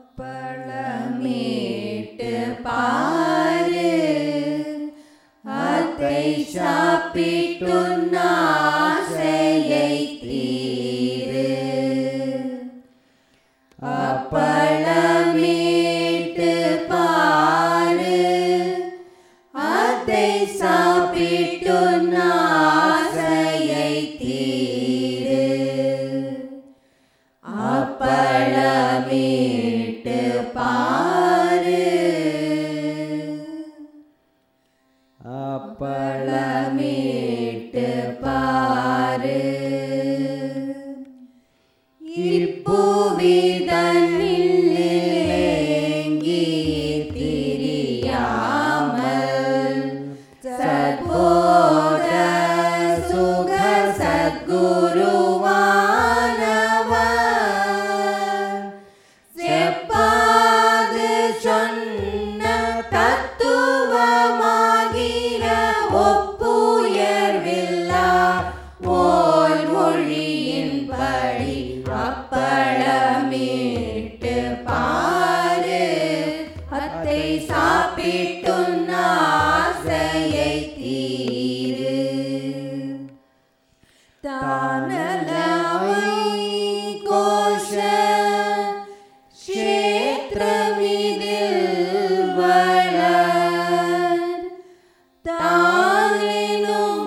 அப்பளமேட்டு பாரு அதை சாப்பிட்டுன் ஆசையை தீரு அப்பளமேட்டு பாரு அதை சாப்பிட்டுன் ஆசையை தீரு அப்பளமேட்டு பாரு அப்பளமேட்டு பாரு இப்புவிதனில் ஏங்கி திரியாமல் சத்போத சுக சத்குருவானவர் செப்பாது சொன்ன தத்துவமாகிற ஒப்புயர்வில்லா ஓர் மொழியின்படி அப்பளமிட்டு பாரு அத்தை சாப்பிட்டுன் ஆசையை தீரு தானலவை கோஷ க்ஷேத்திரமிதில் வளர் தானினும்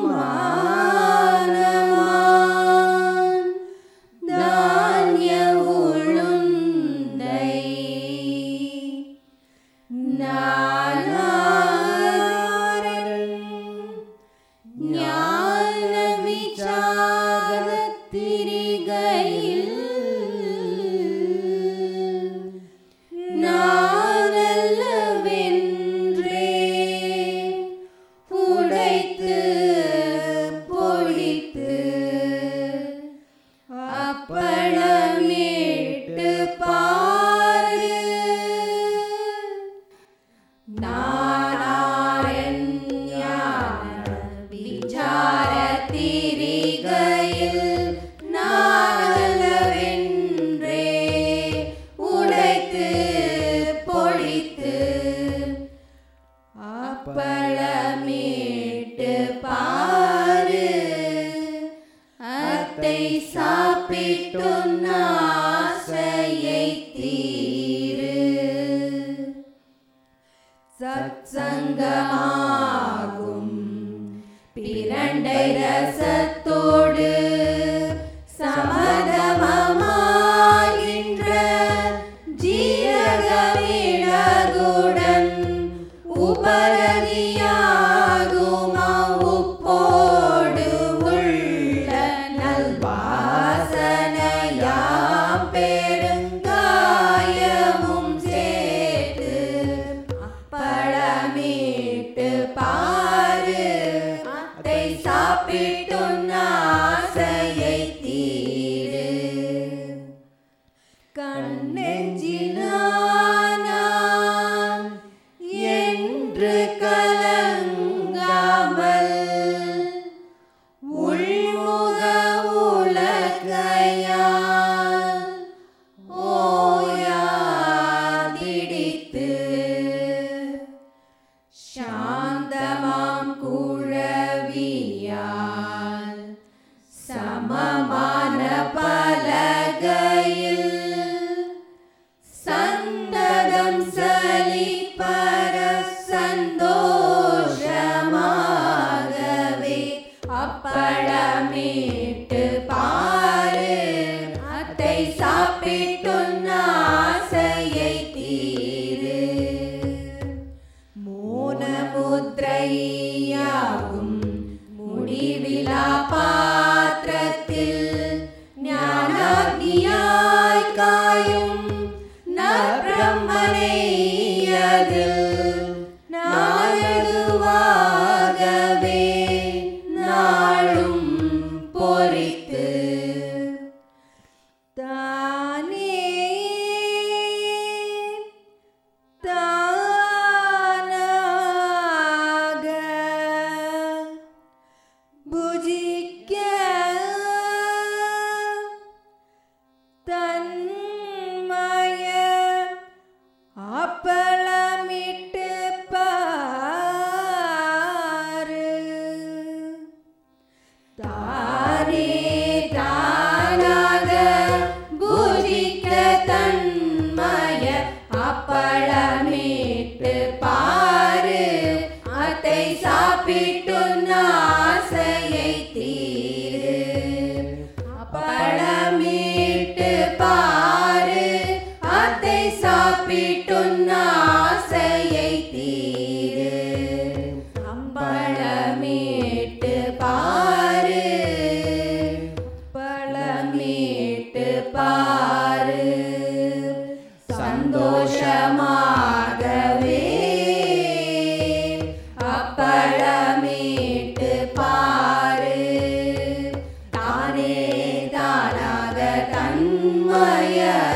மானமான் தானிய உளுந்தை நானாரன் ஞான விசாரத்திரிகையில் நானல்லவென்றே உடைத்து பொழித்து அப்பளமிட்டு பாரு நாராயண விசார திரிகையில் நாளவென்றே உடைத்து பொழித்து அப்பளமிட்டு பாரு அத்தை சாப்பிட்டுன் ஆசையை தீரு சத்சங்கமாகும் பிரண்டை ரசத்தோடு சமதமமாகின்ற ஜீரகமிளகுடன் உபரதியாகுமா உப்போடு உள்ள நல்வாசனையாம் பெருங்காயமும் சேர்த்து அப்பளமிட்டு பாரு அத்தை சாப்பிட்டுன் ஆசையை தீரு கண்ணெஞ்சினானான் என்று கலங்காமல் உள்முக உலகையால் ஓயாதிடித்து சாந்தமாம் குழவியால் சமமான பலகையில் சந்ததம் சலிப்பர சந்தோஷமாகவே அப்பளமிட்டு பாரு அத்தை சாப்பிட்டுன் ஆசையை தீரு மூனமுத்ரையாகும் முடிவிலா பாத்திரத்தில் ஞானாக்னியாய் காயும் நற்பிரம்மனை அதில் நாயதுவாகவே நாளும் பொறித்து தானே தானாக புஜிக்க தன்மய மயக்கமே